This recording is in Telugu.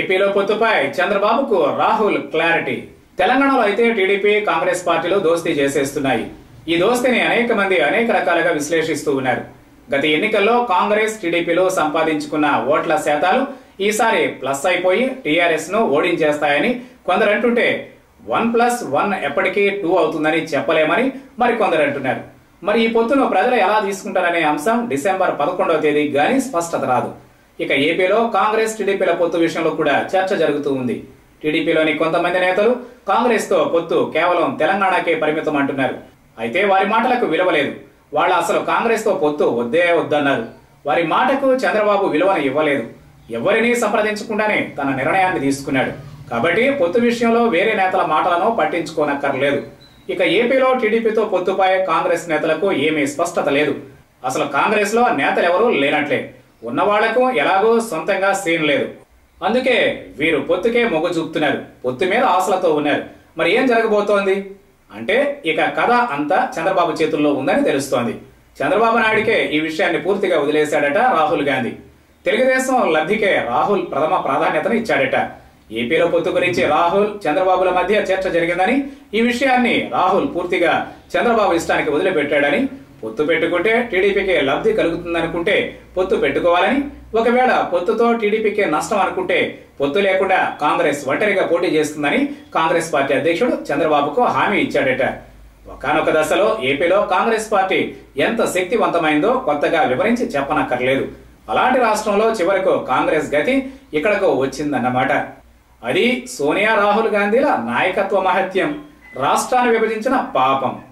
ఏపీలో పొత్తుపై చంద్రబాబుకు రాహుల్ క్లారిటీ తెలంగాణలో అయితే టీడీపీ కాంగ్రెస్ పార్టీలు దోస్తీ చేసేస్తున్నాయి ఈ దోస్తీని అనేక మంది అనేక రకాలుగా విశ్లేషిస్తూ ఉన్నారు గత ఎన్నికల్లో కాంగ్రెస్ టీడీపీలో సంపాదించుకున్న ఓట్ల శాతాలు ఈసారి ప్లస్ అయిపోయి టీఆర్ఎస్ ను ఓడించేస్తాయని కొందరు అంటుంటే వన్ ప్లస్ వన్ ఎప్పటికీ టూ అవుతుందని చెప్పలేమని మరి కొందరు అంటున్నారు మరి ఈ పొత్తును ప్రజలు ఎలా తీసుకుంటారనే అంశం డిసెంబర్ పదకొండవ తేదీ గానీ స్పష్టత రాదు ఇక ఏపీలో కాంగ్రెస్ టీడీపీల పొత్తు విషయంలో కూడా చర్చ జరుగుతూ ఉంది టీడీపీలోని కొంతమంది నేతలు కాంగ్రెస్ తో పొత్తు కేవలం తెలంగాణకే పరిమితం అంటున్నారు అయితే వారి మాటలకు విలువ లేదు వాళ్ళు అసలు కాంగ్రెస్ తో పొత్తు వద్దే వద్దన్నారు వారి మాటకు చంద్రబాబు విలువను ఇవ్వలేదు ఎవరినీ సంప్రదించకుండానే తన నిర్ణయాన్ని తీసుకున్నాడు కాబట్టి పొత్తు విషయంలో వేరే నేతల మాటలను పట్టించుకోనక్కర్లేదు ఇక ఏపీలో టీడీపీతో పొత్తుపై కాంగ్రెస్ నేతలకు ఏమీ స్పష్టత లేదు అసలు కాంగ్రెస్ లో నేతలు ఎవరూ లేనట్లే ఉన్న వాళ్లకు ఎలాగో సొంతంగా సీన్ లేదు అందుకే వీరు పొత్తుకే మొగ్గు చూపుతున్నారు పొత్తు మీద ఆశలతో ఉన్నారు మరి ఏం జరగబోతోంది అంటే ఇక కథ అంతా చంద్రబాబు చేతుల్లో ఉందని తెలుస్తోంది చంద్రబాబు నాయుడికే ఈ విషయాన్ని పూర్తిగా వదిలేశాడట రాహుల్ గాంధీ తెలుగుదేశం లబ్ధికే రాహుల్ ప్రథమ ప్రాధాన్యతను ఇచ్చాడట ఏపీలో పొత్తు గురించి రాహుల్ చంద్రబాబుల మధ్య చర్చ జరిగిందని ఈ విషయాన్ని రాహుల్ పూర్తిగా చంద్రబాబు ఇష్టానికి వదిలిపెట్టాడని పొత్తు పెట్టుకుంటే టీడీపీకి లబ్ధి కలుగుతుందనుకుంటే పొత్తు పెట్టుకోవాలని ఒకవేళ పొత్తుతో టీడీపీకి నష్టం అనుకుంటే పొత్తు లేకుండా కాంగ్రెస్ ఒంటరిగా పోటీ చేస్తుందని కాంగ్రెస్ పార్టీ అధ్యక్షుడు చంద్రబాబుకు హామీ ఇచ్చాడట ఒకనొక దశలో ఏపీలో కాంగ్రెస్ పార్టీ ఎంత శక్తివంతమైందో కొత్తగా వివరించి చెప్పనక్కర్లేదు అలాంటి రాష్ట్రంలో చివరకు కాంగ్రెస్ గతి ఇక్కడకు వచ్చిందన్నమాట అది సోనియా రాహుల్ గాంధీల నాయకత్వ మహత్యం రాష్ట్రాన్ని విభజించిన పాపం